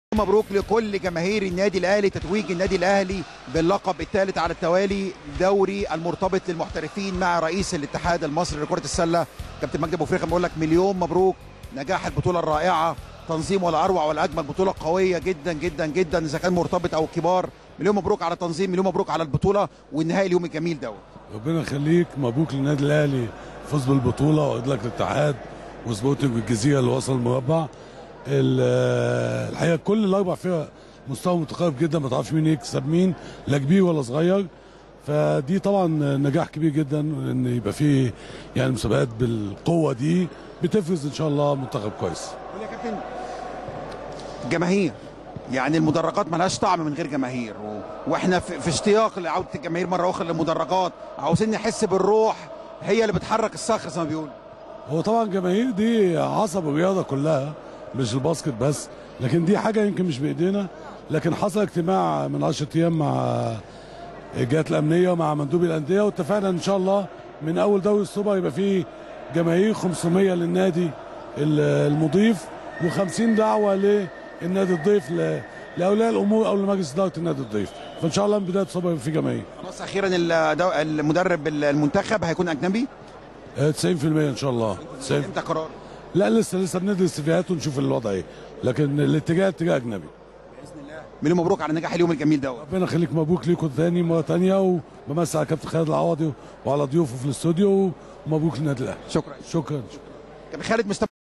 مبروك لكل جماهير النادي الاهلي تتويج النادي الاهلي باللقب الثالث على التوالي دوري المرتبط للمحترفين مع رئيس الاتحاد المصري لكره السله كابتن مجدي ابو فريخه بقول لك مليون مبروك نجاح البطوله الرائعه تنظيم ولا اروع ولا اجمل بطوله قويه جدا جدا جدا اذا كان مرتبط او كبار مليون مبروك على التنظيم مليون مبروك على البطوله والنهائي اليوم الجميل دوت ربنا يخليك مبروك للنادي الاهلي فوز بالبطوله وادلك الاتحاد وسبورتنج بالجزيره اللي وصل المربع ال- الحقيقه كل الاربع فرق مستوى متقارب جدا ما تعرفش مين يكسب مين لا كبير ولا صغير فدي طبعا نجاح كبير جدا ان يبقى في يعني مسابقات بالقوه دي بتفرز ان شاء الله منتخب كويس قول يا كابتن جماهير يعني المدرجات ملهاش طعم من غير جماهير و... واحنا في, في اشتياق لعوده الجماهير مره اخرى للمدرجات عاوزين نحس بالروح هي اللي بتحرك الصخر زي ما بيقولوا هو طبعا الجماهير دي عصب الرياضه كلها مش الباسكت بس لكن دي حاجه يمكن مش بايدينا لكن حصل اجتماع من 10 ايام مع الجهات الامنيه ومع مندوبي الانديه واتفقنا ان شاء الله من اول دوري السوبر يبقى فيه جماهير 500 للنادي ال- المضيف و50 دعوه للنادي الضيف ل- لاولياء الامور او لمجلس اداره النادي الضيف فان شاء الله من بدايه السوبر يبقى فيه جماهير خلاص اخيرا الدو... المدرب المنتخب هيكون اجنبي آه، 90% ان شاء الله 90 امتى قرار لا لسه لسه بندرس السيفيهات ونشوف الوضع ايه لكن الاتجاه اتجاه اجنبي مليون مبروك على نجاح اليوم الجميل دوت ربنا يخليك مبروك ليكم تاني مره تانيه وبمسي على كابتن خالد العوضي وعلى ضيوفه في الاستوديو ومبروك للنادي الاهلي شكرا شكرا كابتن خالد مستمر